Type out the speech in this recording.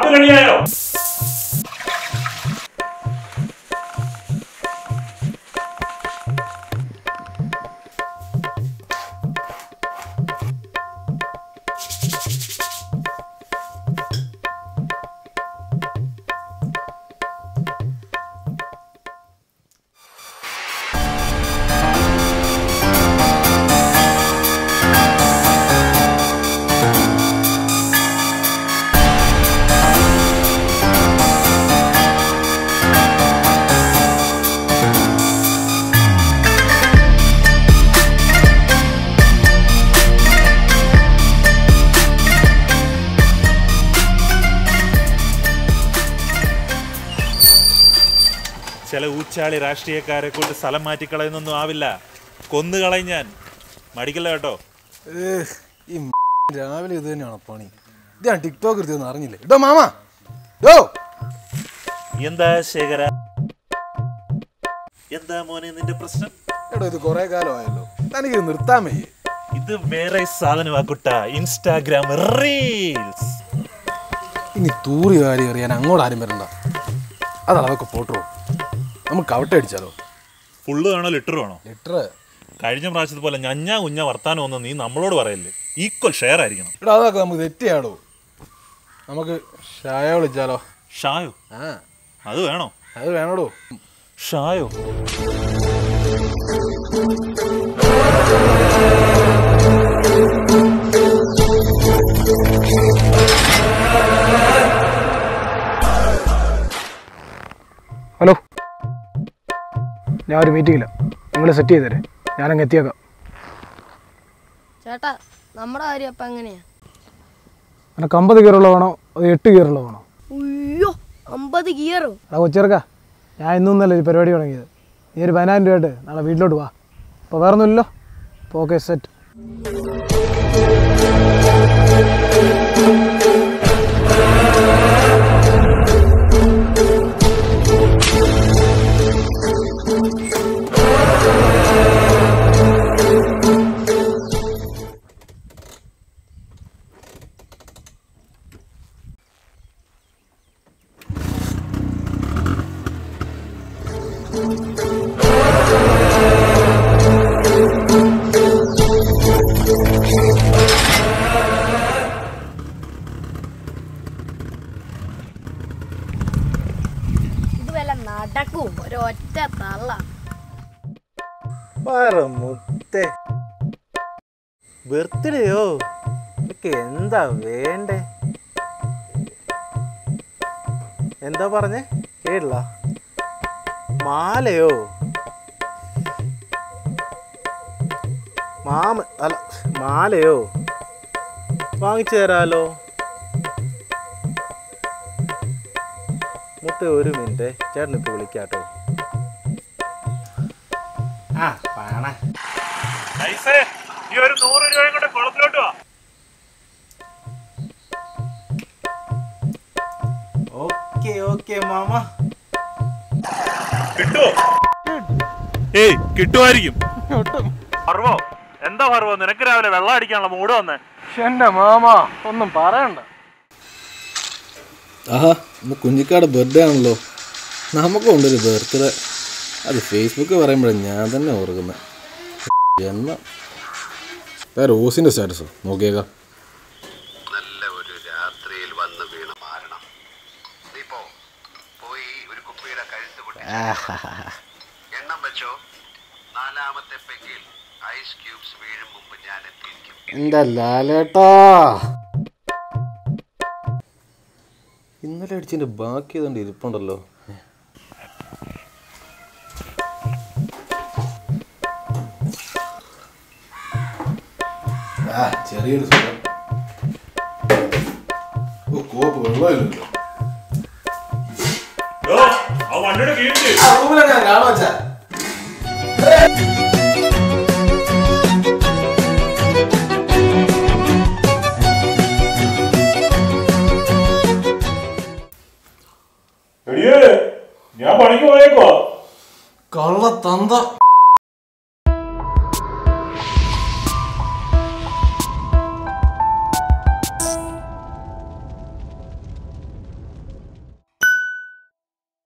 shop കഴിയായോ ചില ഊച്ചാളി രാഷ്ട്രീയക്കാരെ കൊണ്ട് സ്ഥലം മാറ്റിക്കളയുന്നൊന്നും ആവില്ല കൊന്നു കളയും ഞാൻ മടിക്കല്ല കേട്ടോ ഏഹ്, ഈ രാവിലെ ഇത് തന്നെയാണ് പണി ഇത് ഞാൻ ടിക്ടോക്ക് എടുത്തൊന്നും അറിഞ്ഞില്ലേ ഇട്ടോ മാമ യോ എന്താ ശേഖര എന്താ മോനെ നിന്റെ പ്രശ്നം എടോ ഇത് കുറെ കാലമായല്ലോ തനിക്ക് നിർത്താൻ വയ്യേ ഇത് വേറെ സാധനമാ കുട്ട ഇൻസ്റ്റാഗ്രാം റീൽസ് ഇനി തൂറി കാര്യം അറിയാൻ അങ്ങോട്ട് ആരും വരണ്ട അതാണ് അതൊക്കെ പോട്ടോ നമുക്ക് കവട്ട അടിച്ചാലോ ഫുള്ള് വേണോ ലിറ്റർ വേണോ ലിറ്റർ കഴിഞ്ഞ പ്രാവശ്യത്തെ പോലെ ഞഞ്ഞാ കുഞ്ഞ വർത്താനം ഒന്നും നീ നമ്മളോട് പറയല്ലേ ഈക്വൽ ഷെയർ ആയിരിക്കണം എടാ അതൊക്കെ നമുക്ക് തെറ്റിയാടോ നമുക്ക് ഷായ വിളിച്ചാലോ ഷായോ ആ അത് വേണോ അത് വേണോടോ ഷായോ ഹലോ ഞാൻ ഒരു മീറ്റിങ്ങില്ല നിങ്ങൾ സെറ്റ് ചെയ്തേരെ ഞാനങ്ങ് എത്തിയേക്കാം ചേട്ടാ നമ്മുടെ കാര്യം അപ്പം എങ്ങനെയാ നിനക്ക് അമ്പത് ഗിയറുള്ള വേണോ അത് എട്ട് ഗിയറുള്ള വേണോ ഉയ്യോ അമ്പത് ഗിയറോ എടാ കൊച്ചിറക്ക ഞാൻ ഇന്നൊന്നല്ല ഈ പരിപാടി തുടങ്ങിയത് നീ ഒരു പതിനായിരം രൂപയായിട്ട് നാളെ വീട്ടിലോട്ട് വാ അപ്പോൾ വേറെ ഒന്നുമില്ലല്ലോ അപ്പോൾ ഓക്കെ സെറ്റ് ഇത് വല്ല നടക്കും ഒരൊറ്റ തള്ള മുത്തേ ബർത്ത്ഡേയോ നിനക്ക് എന്താ വേണ്ടേ എന്താ പറഞ്ഞേ കേട്ടില്ല മാലയോ മാമ അല്ല മാലയോ വാങ്ങിച്ചു തരാലോ മുത്ത ഒരു മിനിറ്റ് ചേട്ടൻ ഇപ്പൊ വിളിക്കാട്ടോ ആ പാണ ഈ ഒരു നൂറ് രൂപയും കൊണ്ട് കുളത്തിലോട്ട് വാ ഓക്കെ ഓക്കെ മാമ കിട്ടുവോ ഏയ് കിട്ടുമായിരിക്കും പർവോ എന്താ പർവോ നിനക്ക് രാവിലെ വെള്ളം അടിക്കാനുള്ള മൂട് വന്നേ എൻ്റെ മാമ ഒന്നും പറയണ്ട ആഹാ ഇന്ന് കുഞ്ഞിക്കാട് ബർത്ത്ഡേ ആണല്ലോ നമുക്കുണ്ടൊരു ബർത്ത്ഡേ അത് ഫേസ്ബുക്ക് പറയുമ്പോഴാണ് ഞാൻ തന്നെ ഓർക്കുന്നത് എന്നാ റോസിൻ്റെ സ്റ്റാറ്റസോ നോക്കിയേക്കാം നല്ല ഒരു രാത്രിയിൽ വന്ന് വീണ് മാരണം നീ പോ പോയി ഒരു കുപ്പിയുടെ കഴുത്ത് പൊട്ടി എണ്ണം വെച്ചോ നാലാമത്തെ പെങ്കിൽ ഐസ് ക്യൂബ്സ് വീഴും മുമ്പ് ഞാൻ എത്തിയിരിക്കും എൻ്റെ ലാലേട്ടാ ഇന്നലെ അടിച്ചതിൻ്റെ ബാക്കി ഏതാണ്ട് ഇരിപ്പുണ്ടല്ലോ ആ ചെറിയൊരു സുഖം ഓ കോപ്പ് വെള്ളമില്ലല്ലോ ആ വണ്ടിയുടെ കീഴിൽ ആ റൂമിലാണ് ഞാൻ കാണുവച്ചാ